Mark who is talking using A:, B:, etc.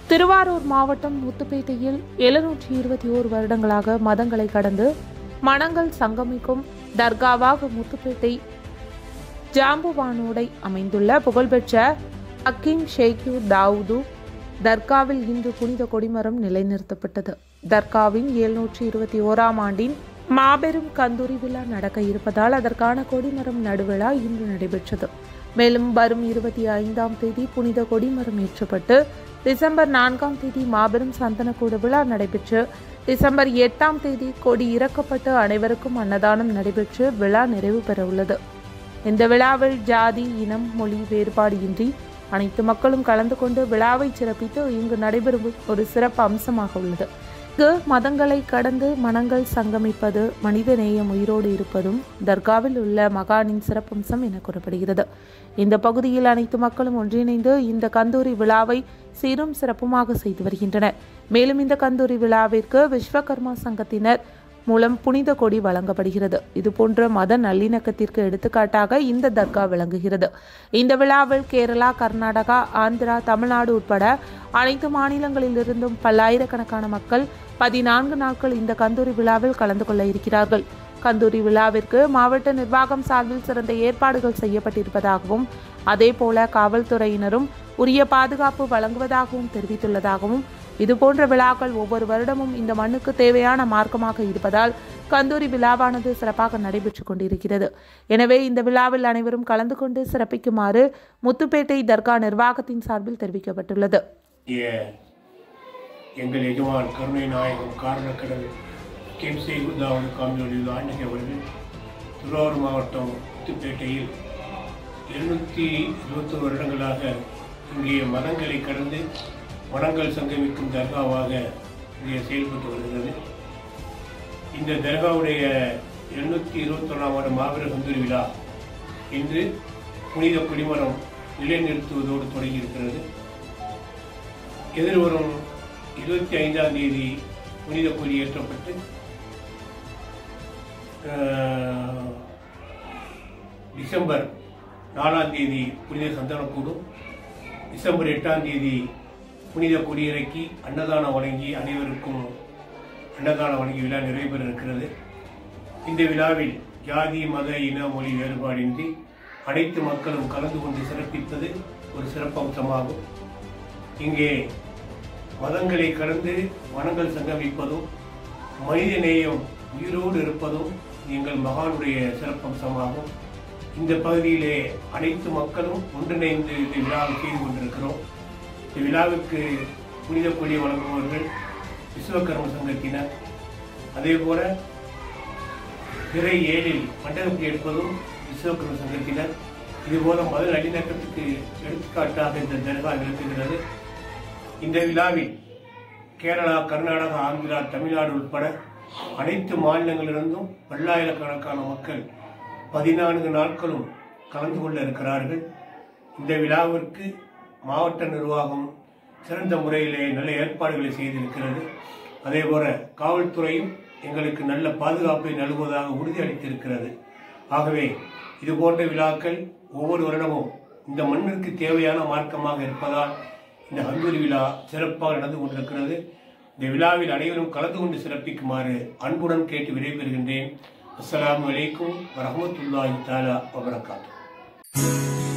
A: திருவாரூர் மாவட்டம் முத்துப்பேட்டையில் எழுநூற்றி இருபத்தி ஓரு வருடங்களாக மதங்களை கடந்து மனங்கள் சங்கமிக்கும் தர்காவாக முத்துப்பேட்டை ஜாம்புவானோடை அமைந்துள்ள புகழ்பெற்ற அக்கீம் ஷேக்யூர் தாவூது தர்காவில் இன்று புனித கொடிமரம் நிலைநிறுத்தப்பட்டது தர்காவின் எழுநூற்றி இருபத்தி ஓராம் ஆண்டின் மாபெரும் கந்தூரி விழா நடக்க இருப்பதால் அதற்கான கொடிமரம் நடுவிழா இன்று நடைபெற்றது மேலும் வரும் இருபத்தி ஐந்தாம் தேதி புனித கொடிமரம் ஏற்றப்பட்டு டிசம்பர் நான்காம் தேதி மாபெரும் சந்தனக்கூட விழா நடைபெற்று டிசம்பர் எட்டாம் தேதி கொடி இறக்கப்பட்டு அனைவருக்கும் அன்னதானம் நடைபெற்று விழா நிறைவு பெற உள்ளது இந்த விழாவில் ஜாதி இனம் மொழி வேறுபாடு இன்றி அனைத்து மக்களும் கலந்து கொண்டு விழாவை சிறப்பித்து இங்கு நடைபெறும் ஒரு சிறப்பு அம்சமாக உள்ளது இங்கு மதங்களை கடந்து மனங்கள் சங்கமிப்பது மனித நேயம் உயிரோடு இருப்பதும் தர்காவில் உள்ள மகானின் சிறப்பம்சம் என கூறப்படுகிறது இந்த பகுதியில் அனைத்து மக்களும் ஒன்றிணைந்து இந்த கந்தூரி விழாவை சீரும் சிறப்புமாக செய்து வருகின்றனர் மேலும் இந்த கந்தூரி விழாவிற்கு விஸ்வகர்மா சங்கத்தினர் மூலம் புனித கொடி வழங்கப்படுகிறது இதுபோன்ற மத நல்லிணக்கத்திற்கு எடுத்துக்காட்டாக இந்த தர்கா விளங்குகிறது இந்த விழாவில் கேரளா கர்நாடகா ஆந்திரா தமிழ்நாடு உட்பட அனைத்து மாநிலங்களிலிருந்தும் பல்லாயிரக்கணக்கான மக்கள் பதினான்கு நாட்கள் இந்த கந்தூரி விழாவில் கலந்து கொள்ள இருக்கிறார்கள் கந்தூரி விழாவிற்கு மாவட்ட நிர்வாகம் சார்பில் சிறந்த ஏற்பாடுகள் செய்யப்பட்டிருப்பதாகவும் அதேபோல காவல்துறையினரும் உரிய பாதுகாப்பு வழங்குவதாகவும் தெரிவித்துள்ளதாகவும் இதுபோன்ற விழாக்கள் ஒவ்வொரு வருடமும் இந்த மண்ணுக்கு தேவையான மார்க்கமாக இருப்பதால் கந்தூரி விழாவானது சிறப்பாக நடைபெற்றுக் கொண்டிருக்கிறது எனவே இந்த விழாவில் அனைவரும் கலந்து கொண்டு சிறப்பிக்குமாறு முத்துப்பேட்டை தர்கா நிர்வாகத்தின் சார்பில் தெரிவிக்கப்பட்டுள்ளது
B: இய எங்கள் எஜமான் கருணை நாயகம் காரணக்கடல் கேம் செய்குதாவது காமியோடு ஆண்டகை அவர்கள் திருவாரூர் மாவட்டம் முத்துப்பேட்டையில் இருநூற்றி இருபத்தொரு வருடங்களாக இங்கே மதங்களை கடந்து மனங்கள் சங்கமிக்கும் தர்காவாக இங்கே செயல்பட்டு வருகிறது இந்த தர்காவுடைய இருநூற்றி இருபத்தொன்னாம் ஆண்டு மாபெரும் கந்தூரி விழா இன்று புனித குடிமரம் நிலைநிறுத்துவதோடு தொடங்கியிருக்கிறது எதிர்வரும் இருபத்தி ஐந்தாம் தேதி புனித கொடி ஏற்றப்பட்டு ஆஹ், டிசம்பர் நாலாம் தேதி புனித சந்தனக்கூடும் டிசம்பர் எட்டாம் தேதி புனித கொடியிறக்கி அன்னதானம் வழங்கி அனைவருக்கும் அன்னதானம் வழங்கி விழா நிறைவேற இருக்கிறது இந்த விழாவில் ஜாதி மத இன மொழி வேறுபாடின்றி அனைத்து மக்களும் கலந்து கொண்டு சிறப்பிப்பது ஒரு சிறப்பம்சமாகும் இங்கே மதங்களை கடந்து மனங்கள் சங்கமிப்பதும் மனித நேயம் உயிரோடு இருப்பதும் எங்கள் மகானுடைய சிறப்பம்சமாகும் இந்த பகுதியிலே அனைத்து மக்களும் ஒன்றிணைந்து இந்த விழாவை செய்து கொண்டிருக்கிறோம் இந்த விழாவுக்கு புனித கொடி வழங்குபவர்கள் விஸ்வகர்ம சங்கத்தினர் அதே போல பிறை ஏழில் மண்டபத்தை எடுப்பதும் விஸ்வகர்ம சங்கத்தினர் இதுபோல மத நல்லிணக்கத்துக்கு எடுத்துக்காட்டாக இந்த தர்கா விளக்குகிறது இந்த விழாவில் கேரளா கர்நாடகா ஆந்திரா தமிழ்நாடு உட்பட அனைத்து மாநிலங்களிலிருந்தும் பல்லாயிரக்கணக்கான மக்கள் பதினான்கு நாட்களும் கலந்து கொள்ள இருக்கிறார்கள் இந்த விழாவிற்கு மாவட்ட நிர்வாகம் சிறந்த முறையிலே நல்ல ஏற்பாடுகளை செய்திருக்கிறது அதேபோல காவல்துறையும் எங்களுக்கு நல்ல பாதுகாப்பை நல்குவதாக உறுதியளித்திருக்கிறது ஆகவே இது போன்ற விழாக்கள் ஒவ்வொரு வருடமும் இந்த மண்ணிற்கு தேவையான மார்க்கமாக இருப்பதால் இந்த ஹந்தூரி விழா சிறப்பாக நடந்து கொண்டிருக்கிறது இந்த விழாவில் அனைவரும் கலந்து கொண்டு சிறப்பிக்குமாறு அன்புடன் கேட்டு விடைபெறுகின்றேன் அஸ்ஸலாமு அலைக்கும் வரஹ்மத்துல்லாஹி தஆலா வபரகாத்துஹு